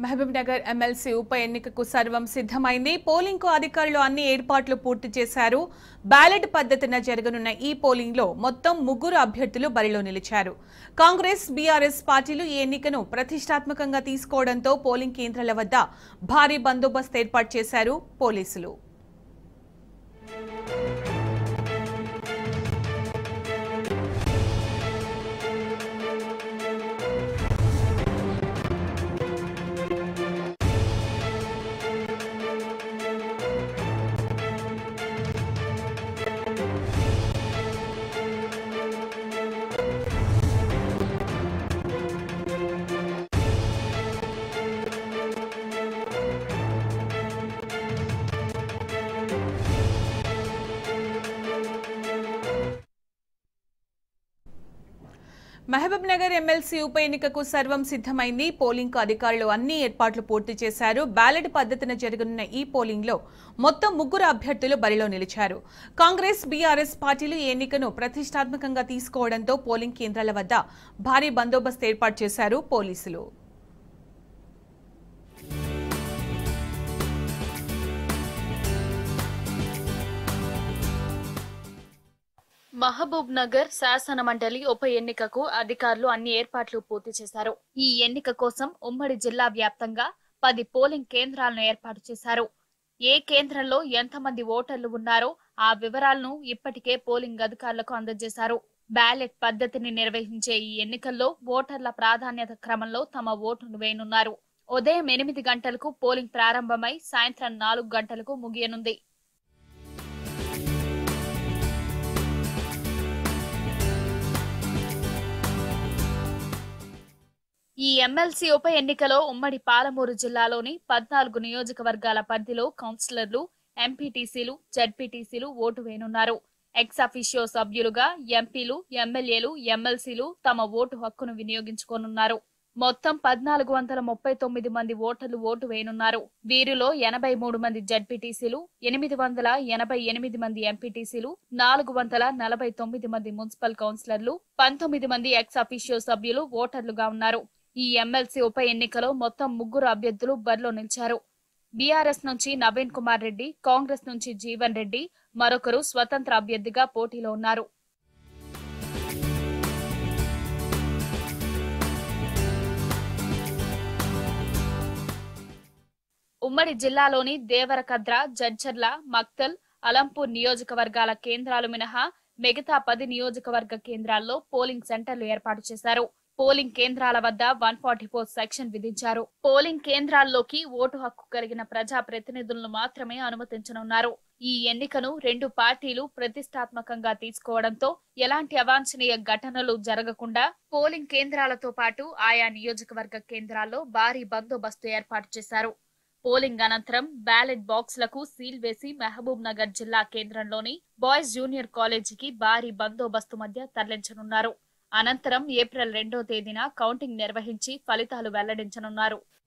Mahabub Nagar MLC ఉప ఎన్నికకు సర్వం సిద్ధమైంది పోలింగ్ కు అధికారులు అన్ని ఏర్పాట్లు పూర్తి చేశారు బ్యాలెట్ పద్ధతిన జరగనున్న ఈ పోలింగ్ లో మొత్తం ముగ్గురు అభ్యర్థులు బరిలో నిలిచారు కాంగ్రెస్ బీఆర్ఎస్ పార్టీలు ఈ ఎన్నికను ప్రతిష్టాత్మకంగా తీసుకోవడంతో పోలింగ్ కేంద్రాల వద్ద భారీ బందోబస్తు ఏర్పాటు చేశారు పోలీసులు మహబూబ్ నగర్ ఎమ్మెల్సీ ఉప ఎన్నికకు సర్వం సిద్ధమైంది పోలింగ్ కు అధికారులు అన్ని ఏర్పాట్లు పూర్తి చేశారు బ్యాలెట్ పద్ధతిన జరగనున్న ఈ పోలింగ్ లో మొత్తం ముగ్గురు అభ్యర్థులు బరిలో నిలిచారు కాంగ్రెస్ బీఆర్ఎస్ పార్టీలు ఈ ఎన్నికను ప్రతిష్టాత్మకంగా తీసుకోవడంతో పోలింగ్ కేంద్రాల వద్ద భారీ బందోబస్తు ఏర్పాటు చేశారు పోలీసులు మహబూబ్ నగర్ శాసన మండలి ఉప ఎన్నికకు అధికారులు అన్ని ఏర్పాట్లు పూర్తి చేశారు ఈ ఎన్నిక కోసం ఉమ్మడి జిల్లా వ్యాప్తంగా పది పోలింగ్ కేంద్రాలను ఏర్పాటు చేశారు ఏ కేంద్రంలో ఎంతమంది ఓటర్లు ఉన్నారో ఆ వివరాలను ఇప్పటికే పోలింగ్ అధికారులకు అందజేశారు బ్యాలెట్ పద్ధతిని నిర్వహించే ఈ ఎన్నికల్లో ఓటర్ల ప్రాధాన్యత క్రమంలో తమ ఓటును వేయనున్నారు ఉదయం ఎనిమిది గంటలకు పోలింగ్ ప్రారంభమై సాయంత్రం నాలుగు గంటలకు ముగియనుంది ఈ ఎమ్మెల్సీ ఉప ఎన్నికలో ఉమ్మడి పాలమూరు జిల్లాలోని పద్నాలుగు నియోజకవర్గాల పరిధిలో కౌన్సిలర్లు ఎంపీటీసీలు జడ్పీటీసీలు ఓటు వేయనున్నారు ఎక్స్ అఫీషియో సభ్యులుగా ఎంపీలు ఎమ్మెల్యేలు ఎమ్మెల్సీలు తమ ఓటు హక్కును వినియోగించుకోనున్నారు మొత్తం పద్నాలుగు వందల ముప్పై తొమ్మిది మంది ఓటర్లు ఓటు వేయనున్నారు వీరిలో ఎనభై మూడు మంది జడ్పీటీసీలు ఎనిమిది వందల ఎనభై ఎనిమిది మంది ఎంపీటీసీలు నాలుగు వందల నలభై తొమ్మిది మంది మున్సిపల్ కౌన్సిలర్లు పంతొమ్మిది మంది ఎక్స్ అఫీషియో సభ్యులు ఓటర్లుగా ఉన్నారు ఈ ఎమ్మెల్సీ ఉప ఎన్నికలో మొత్తం ముగ్గురు అభ్యర్థులు బరిలో నిలిచారు బీఆర్ఎస్ నుంచి నవీన్ కుమార్ రెడ్డి కాంగ్రెస్ నుంచి జీవన్ రెడ్డి మరొకరు స్వతంత్ర అభ్యర్థిగా పోటీలో ఉన్నారు ఉమ్మడి జిల్లాలోని దేవరకద్ర జడ్చర్ల మక్తల్ అలంపూర్ నియోజకవర్గాల కేంద్రాలు మినహా మిగతా పది నియోజకవర్గ కేంద్రాల్లో పోలింగ్ సెంటర్లు ఏర్పాటు చేశారు పోలింగ్ కేంద్రాల వద్ద వన్ ఫార్టీ ఫోర్ సెక్షన్ విధించారు పోలింగ్ కేంద్రాల్లోకి ఓటు హక్కు కలిగిన ప్రజా ప్రతినిధులను మాత్రమే అనుమతించనున్నారు ఈ ఎన్నికను రెండు పార్టీలు ప్రతిష్టాత్మకంగా తీసుకోవడంతో ఎలాంటి అవాంఛనీయ ఘటనలు జరగకుండా పోలింగ్ కేంద్రాలతో పాటు ఆయా నియోజకవర్గ కేంద్రాల్లో భారీ బందోబస్తు ఏర్పాటు చేశారు పోలింగ్ అనంతరం బ్యాలెట్ బాక్స్లకు సీల్ వేసి మహబూబ్ నగర్ జిల్లా కేంద్రంలోని బాయ్స్ జూనియర్ కాలేజీకి భారీ బందోబస్తు మధ్య తరలించనున్నారు అనంతరం ఏప్రిల్ రెండో తేదీన కౌంటింగ్ నిర్వహించి ఫలితాలు వెల్లడించనున్నారు